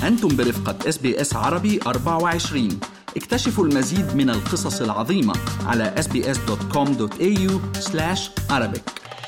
أنتم برفقة اس بي اس عربي 24 اكتشفوا المزيد من القصص العظيمة على sbs.com.au Arabic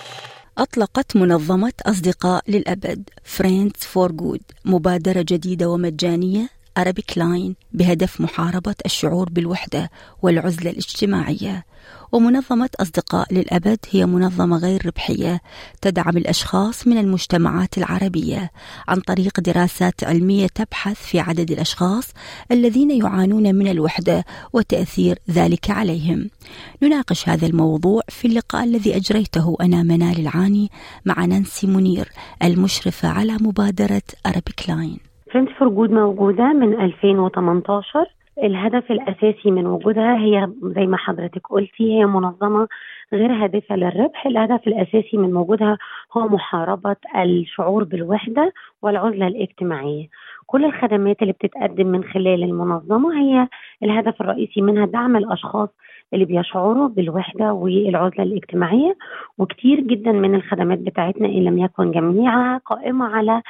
أطلقت منظمة أصدقاء للأبد Friends for Good مبادرة جديدة ومجانية Arabic Line بهدف محاربة الشعور بالوحدة والعزلة الاجتماعية ومنظمة أصدقاء للأبد هي منظمة غير ربحية تدعم الأشخاص من المجتمعات العربية عن طريق دراسات علمية تبحث في عدد الأشخاص الذين يعانون من الوحدة وتأثير ذلك عليهم. نناقش هذا الموضوع في اللقاء الذي أجريته أنا منال العاني مع نانسي منير المشرفة على مبادرة أرابيك لاين. فريندز فور جود موجودة من 2018 الهدف الأساسي من وجودها هي زي ما حضرتك قلتي هي منظمة غير هادفة للربح الهدف الأساسي من وجودها هو محاربة الشعور بالوحدة والعزلة الاجتماعية كل الخدمات اللي بتتقدم من خلال المنظمة هي الهدف الرئيسي منها دعم الأشخاص اللي بيشعروا بالوحدة والعزلة الاجتماعية وكتير جدا من الخدمات بتاعتنا إن لم يكن جميعها قائمة على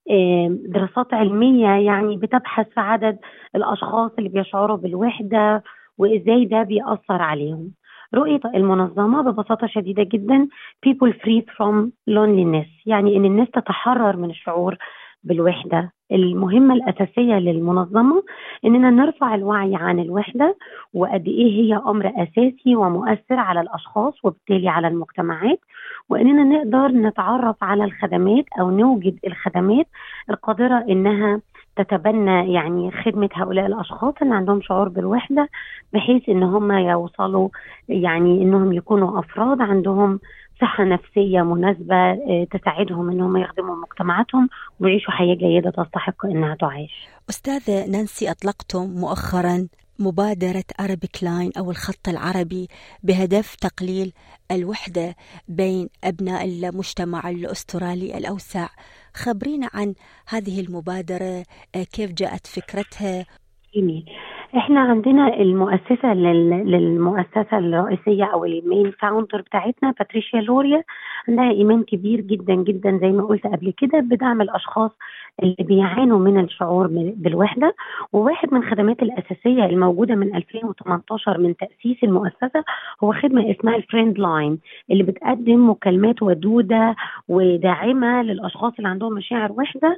دراسات علميه يعني بتبحث في عدد الاشخاص اللي بيشعروا بالوحده وازاي ده بيأثر عليهم. رؤية المنظمة ببساطة شديدة جدا people free from loneliness يعني ان الناس تتحرر من الشعور بالوحدة المهمة الأساسية للمنظمة إننا نرفع الوعي عن الوحدة وقد إيه هي أمر أساسي ومؤثر على الأشخاص وبالتالي على المجتمعات وإننا نقدر نتعرف على الخدمات أو نوجد الخدمات القادرة إنها تتبنى يعني خدمة هؤلاء الأشخاص اللي عندهم شعور بالوحدة بحيث إن هم يوصلوا يعني إنهم يكونوا أفراد عندهم صحة نفسية مناسبة آه، تساعدهم انهم يخدموا مجتمعاتهم ويعيشوا حياة جيدة تستحق انها تعيش. استاذة نانسي اطلقتم مؤخرا مبادرة أرابيك لاين أو الخط العربي بهدف تقليل الوحدة بين أبناء المجتمع الأسترالي الأوسع خبرينا عن هذه المبادرة آه، كيف جاءت فكرتها جميل احنا عندنا المؤسسه للمؤسسه الرئيسيه او المين فاوندر بتاعتنا باتريشيا لوريا عندها ايمان كبير جدا جدا زي ما قلت قبل كده بدعم الاشخاص اللي بيعانوا من الشعور بالوحده وواحد من الخدمات الاساسيه الموجوده من 2018 من تاسيس المؤسسه هو خدمه اسمها الفريند لاين اللي بتقدم مكالمات ودوده وداعمه للاشخاص اللي عندهم مشاعر وحده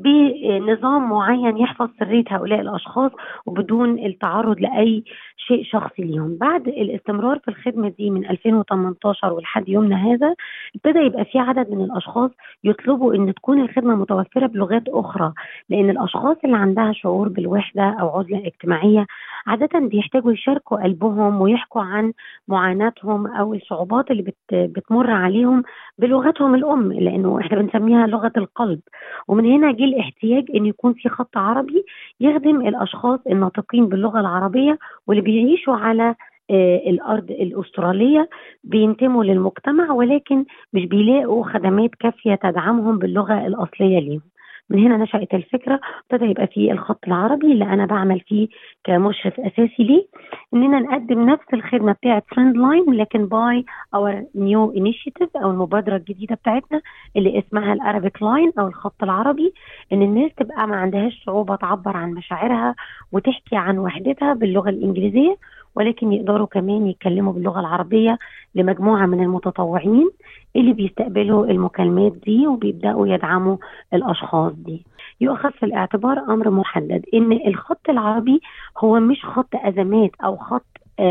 بنظام معين يحفظ سريه هؤلاء الاشخاص وبدون التعرض لاي شيء شخصي ليهم بعد الاستمرار في الخدمه دي من 2018 ولحد يومنا هذا ابتدى يبقى في عدد من الاشخاص يطلبوا ان تكون الخدمه متوفره بلغات اخرى لان الاشخاص اللي عندها شعور بالوحده او عزله اجتماعيه عاده بيحتاجوا يشاركوا قلبهم ويحكوا عن معاناتهم او الصعوبات اللي بت بتمر عليهم بلغتهم الام لانه احنا بنسميها لغه القلب ومن هنا جه الاحتياج ان يكون في خط عربي يخدم الاشخاص الناطقين باللغه العربيه واللي بيعيشوا على آه، الارض الاستراليه بينتموا للمجتمع ولكن مش بيلاقوا خدمات كافيه تدعمهم باللغه الاصليه ليهم من هنا نشأت الفكرة ابتدى يبقى فيه الخط العربي اللي أنا بعمل فيه كمشرف أساسي ليه إننا نقدم نفس الخدمة بتاعت فريند لاين لكن باي اور نيو انيشيتيف أو المبادرة الجديدة بتاعتنا اللي اسمها الأرابيك لاين أو الخط العربي إن الناس تبقى ما عندهاش صعوبة تعبر عن مشاعرها وتحكي عن وحدتها باللغة الإنجليزية ولكن يقدروا كمان يتكلموا باللغة العربية لمجموعة من المتطوعين اللي بيستقبلوا المكالمات دي وبيبدأوا يدعموا الأشخاص دي يؤخذ في الاعتبار أمر محدد إن الخط العربي هو مش خط أزمات أو خط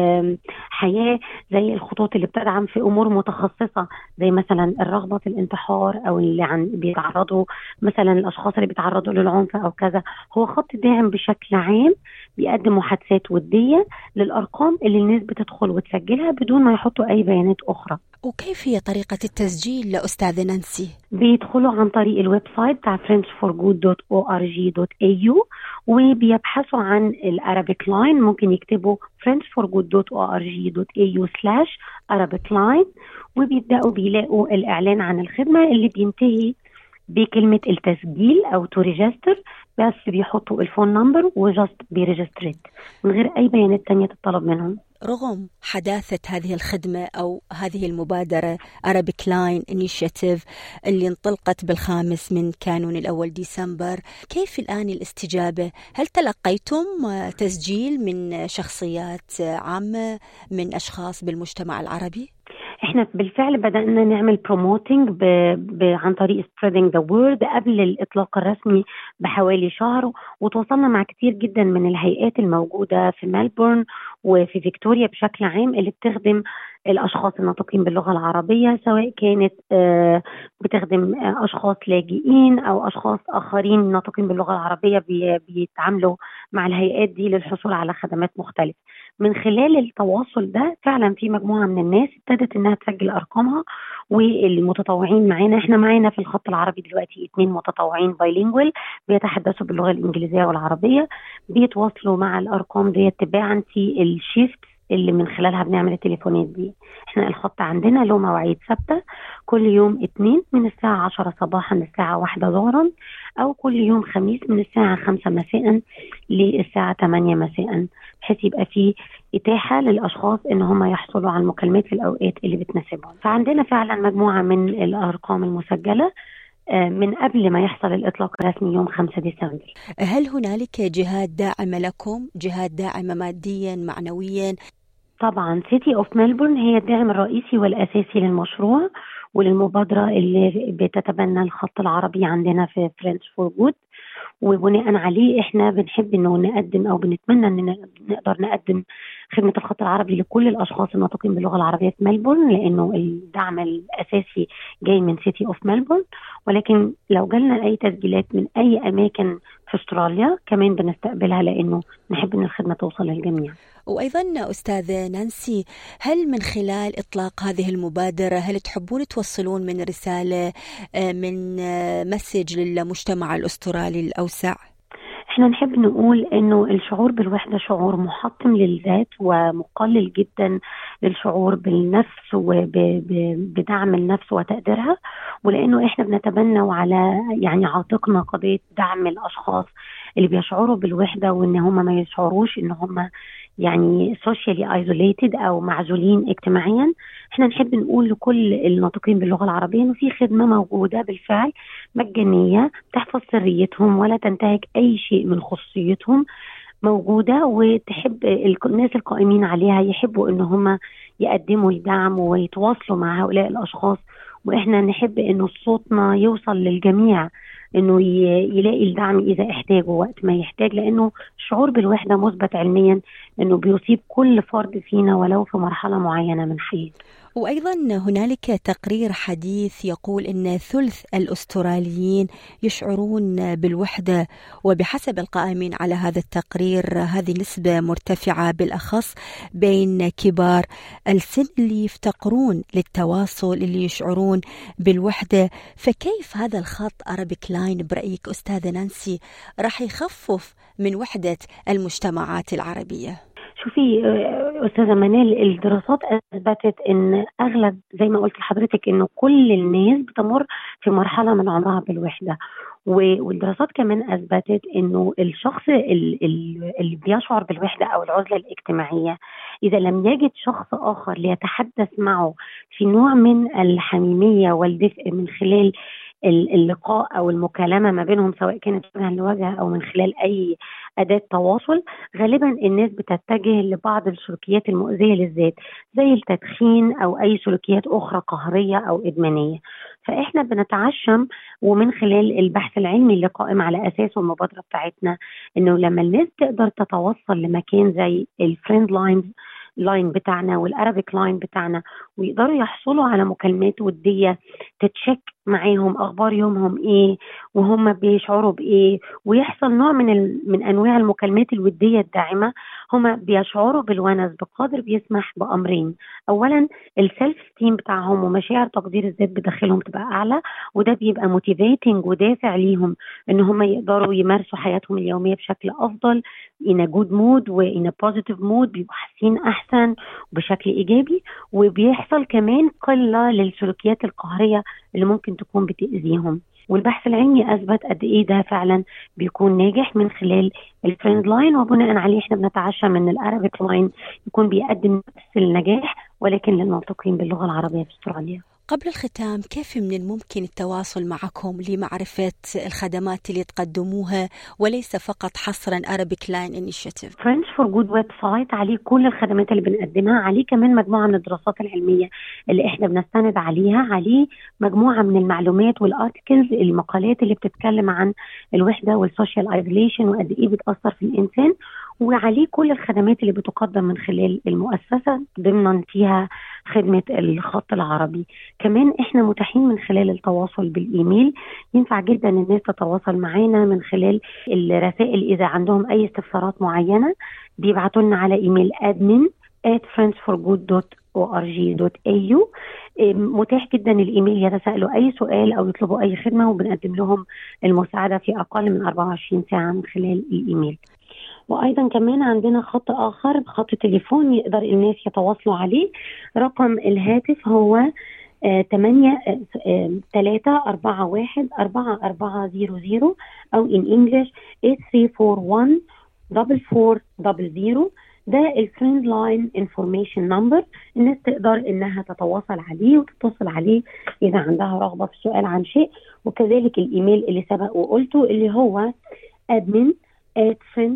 حياه زي الخطوط اللي بتدعم في امور متخصصه زي مثلا الرغبه في الانتحار او اللي عن بيتعرضوا مثلا الاشخاص اللي بيتعرضوا للعنف او كذا هو خط داعم بشكل عام بيقدم محادثات وديه للارقام اللي الناس بتدخل وتسجلها بدون ما يحطوا اي بيانات اخرى وكيف هي طريقة التسجيل لأستاذة نانسي؟ بيدخلوا عن طريق الويب سايت بتاع frenchforgood.org.au وبيبحثوا عن الارابيك لاين ممكن يكتبوا frenchforgood.org.au slash arabic line وبيبداوا بيلاقوا الاعلان عن الخدمه اللي بينتهي بكلمه التسجيل او تو ريجستر بس بيحطوا الفون نمبر وجاست بيريجستريت من غير اي بيانات تانية تطلب منهم رغم حداثة هذه الخدمة أو هذه المبادرة Arabic Line Initiative اللي انطلقت بالخامس من كانون الأول ديسمبر كيف الآن الاستجابة؟ هل تلقيتم تسجيل من شخصيات عامة من أشخاص بالمجتمع العربي؟ احنا بالفعل بدانا نعمل بروموتنج ب... ب... عن طريق spreading the word قبل الاطلاق الرسمي بحوالي شهر وتواصلنا مع كتير جدا من الهيئات الموجوده في ملبورن وفي فيكتوريا بشكل عام اللي بتخدم الاشخاص الناطقين باللغه العربيه سواء كانت بتخدم اشخاص لاجئين او اشخاص اخرين ناطقين باللغه العربيه بيتعاملوا مع الهيئات دي للحصول على خدمات مختلفه من خلال التواصل ده فعلا في مجموعه من الناس ابتدت انها تسجل ارقامها والمتطوعين معانا احنا معانا في الخط العربي دلوقتي اثنين متطوعين بايلينجوال بيتحدثوا باللغه الانجليزيه والعربيه بيتواصلوا مع الارقام ديت تباعا في الشيفت اللي من خلالها بنعمل التليفونات دي احنا الخط عندنا له مواعيد ثابته كل يوم اثنين من الساعه 10 صباحا للساعه 1 ظهرا او كل يوم خميس من الساعه 5 مساء للساعه 8 مساء بحيث يبقى في اتاحه للاشخاص ان هم يحصلوا على المكالمات في الاوقات اللي بتناسبهم فعندنا فعلا مجموعه من الارقام المسجله من قبل ما يحصل الإطلاق الرسمي يوم 5 ديسمبر هل هنالك جهات داعمة لكم؟ جهات داعمة ماديا معنويا؟ طبعا سيتي اوف ملبورن هي الداعم الرئيسي والأساسي للمشروع وللمبادرة اللي بتتبنى الخط العربي عندنا في فريندز فور جود وبناء عليه احنا بنحب انه نقدم او بنتمنى ان نقدر نقدم خدمه الخط العربي لكل الاشخاص الناطقين باللغه العربيه في ملبورن لانه الدعم الاساسي جاي من سيتي اوف ملبورن ولكن لو جالنا اي تسجيلات من اي اماكن في استراليا كمان بنستقبلها لانه نحب ان الخدمه توصل للجميع. وايضا استاذه نانسي هل من خلال اطلاق هذه المبادره هل تحبون توصلون من رساله من مسج للمجتمع الاسترالي الاوسع؟ احنا نحب نقول انه الشعور بالوحده شعور محطم للذات ومقلل جدا للشعور بالنفس وبدعم النفس وتقديرها ولانه احنا بنتبنى على يعني عاتقنا قضيه دعم الاشخاص اللي بيشعروا بالوحده وان هم ما يشعروش ان هم يعني socially isolated او معزولين اجتماعيا احنا نحب نقول لكل الناطقين باللغه العربيه انه في خدمه موجوده بالفعل مجانيه تحفظ سريتهم ولا تنتهك اي شيء من خصوصيتهم موجوده وتحب الناس القائمين عليها يحبوا ان هم يقدموا الدعم ويتواصلوا مع هؤلاء الاشخاص واحنا نحب انه صوتنا يوصل للجميع انه يلاقي الدعم اذا احتاجه وقت ما يحتاج لانه الشعور بالوحده مثبت علميا انه بيصيب كل فرد فينا ولو في مرحله معينه من حياته. وايضا هنالك تقرير حديث يقول ان ثلث الاستراليين يشعرون بالوحده وبحسب القائمين على هذا التقرير هذه نسبه مرتفعه بالاخص بين كبار السن اللي يفتقرون للتواصل اللي يشعرون بالوحده فكيف هذا الخط ارابيك لاين برايك استاذه نانسي راح يخفف من وحده المجتمعات العربيه؟ شوفي استاذه منال الدراسات اثبتت ان اغلب زي ما قلت لحضرتك انه كل الناس بتمر في مرحله من عمرها بالوحده والدراسات كمان اثبتت انه الشخص اللي بيشعر بالوحده او العزله الاجتماعيه اذا لم يجد شخص اخر ليتحدث معه في نوع من الحميميه والدفء من خلال اللقاء او المكالمه ما بينهم سواء كانت وجها لوجه او من خلال اي اداه تواصل غالبا الناس بتتجه لبعض السلوكيات المؤذيه للذات زي التدخين او اي سلوكيات اخرى قهريه او ادمانيه فاحنا بنتعشم ومن خلال البحث العلمي اللي قائم على اساسه المبادره بتاعتنا انه لما الناس تقدر تتوصل لمكان زي الفريند لاينز لاين بتاعنا والارابيك لاين بتاعنا ويقدروا يحصلوا على مكالمات وديه تتشيك معاهم اخبار يومهم ايه وهم بيشعروا بايه ويحصل نوع من ال... من انواع المكالمات الوديه الداعمه هم بيشعروا بالونس بقدر بيسمح بامرين اولا السيلف ستيم بتاعهم ومشاعر تقدير الذات بداخلهم تبقى اعلى وده بيبقى موتيفيتنج ودافع ليهم ان هم يقدروا يمارسوا حياتهم اليوميه بشكل افضل in a good mood و in a positive mood بيبقوا حاسين احسن بشكل ايجابي وبيحصل كمان قله للسلوكيات القهريه اللي ممكن تكون بتاذيهم والبحث العلمي اثبت قد ايه ده فعلا بيكون ناجح من خلال الفريند لاين وبناء عليه احنا بنتعشى من الارابيك لاين يكون بيقدم نفس النجاح ولكن للناطقين باللغه العربيه في استراليا قبل الختام كيف من الممكن التواصل معكم لمعرفة الخدمات اللي تقدموها وليس فقط حصرا Arabic Line Initiative فرنش فور جود ويب سايت عليه كل الخدمات اللي بنقدمها عليه كمان مجموعة من الدراسات العلمية اللي احنا بنستند عليها عليه مجموعة من المعلومات والارتكلز المقالات اللي بتتكلم عن الوحدة والسوشيال ايزوليشن وقد ايه بتأثر في الانسان وعليه كل الخدمات اللي بتقدم من خلال المؤسسة ضمنا فيها خدمة الخط العربي كمان احنا متاحين من خلال التواصل بالإيميل ينفع جدا الناس تتواصل معانا من خلال الرسائل إذا عندهم أي استفسارات معينة بيبعتوا لنا على إيميل admin at friendsforgood.org.au متاح جدا الايميل يتساءلوا اي سؤال او يطلبوا اي خدمه وبنقدم لهم المساعده في اقل من 24 ساعه من خلال الايميل. وايضا كمان عندنا خط اخر خط تليفون يقدر الناس يتواصلوا عليه رقم الهاتف هو ثمانية ثلاثة أربعة واحد أربعة أربعة زيرو زيرو أو in English 8341 دبل فور دبل زيرو ده الفريند لاين انفورميشن نمبر الناس تقدر انها تتواصل عليه وتتصل عليه اذا عندها رغبه في السؤال عن شيء وكذلك الايميل اللي سبق وقلته اللي هو admin at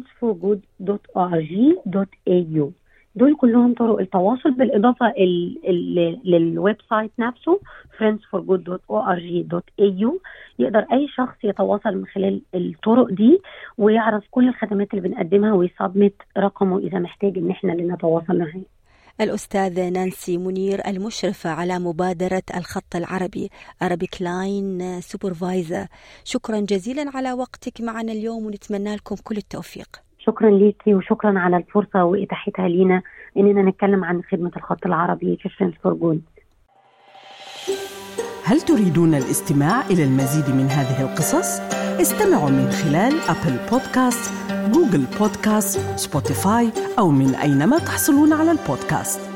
friendsforgood.org.au دول كلهم طرق التواصل بالاضافه ال ال للويب سايت نفسه friendsforgood.org.au يقدر اي شخص يتواصل من خلال الطرق دي ويعرف كل الخدمات اللي بنقدمها ويسبمت رقمه اذا محتاج ان احنا اللي نتواصل معاه الأستاذة نانسي منير المشرفة على مبادرة الخط العربي أرابيك لاين سوبرفايزر شكرا جزيلا على وقتك معنا اليوم ونتمنى لكم كل التوفيق شكرا ليكي وشكرا على الفرصة وإتاحتها لينا إننا نتكلم عن خدمة الخط العربي في فرنس فور جود هل تريدون الاستماع إلى المزيد من هذه القصص؟ استمعوا من خلال أبل بودكاست، جوجل بودكاست، سبوتيفاي أو من أينما تحصلون على البودكاست